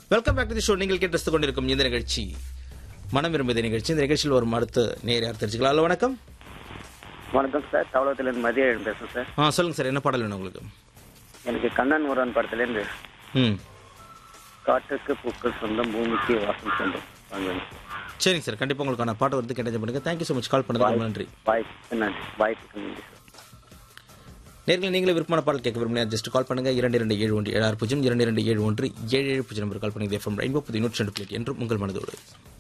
welcome back to the show நீங்கள் கேட்டு கொண்டிருக்கும் இந்த நிகழ்ச்சி மனம் விரும்பிய நிகழ்ச்சி இந்த நிகழ்ச்சியில் வரும் அடுத்து நேர் யார் தெரிஞ்சுக்கலாம் ஹலோ வணக்கம் வணக்கம் சார் தவளத்துலேருந்து மதிய எழுந்து பேசுகிறேன் சார் ஆ சொல்லுங்க சார் என்ன பாடல் வேணும் உங்களுக்கு எனக்கு கண்ணன் முருகன் படத்துலேருந்து ம் காட்டுக்கு பூக்கள் சொந்தம் பூமிக்கு வாசம் சொந்தம் வாங்க சரிங்க சார் கண்டிப்பாக உங்களுக்கான பாட்டு வந்து கேட்டேன் பண்ணுங்க தேங்க்யூ ஸோ மச் கால் பண்ணதுக்கு ரொம்ப நன்றி வாய்ப்பு நன்றி வாய்ப்புக்கு நன்றி சார் நேரில் நீங்களே விருப்பமான பாடல் கேட்க விரும்பினா ஜஸ்ட் கால் பண்ணுங்க இரண்டு இரண்டு ஏழு ஒன்று ஏழு ஆறு பூஜ்ஜியம் இரண்டு இரண்டு ஏழு ஒன்று ஏழு ஏழு பூஜ்ஜியம் நம்பர் கால் பண்ணுங்க எஃப்எம் ரெயின்போ புது நூற்றி ரெண்டு பிளேட் என்றும் உங்கள் மனதோடு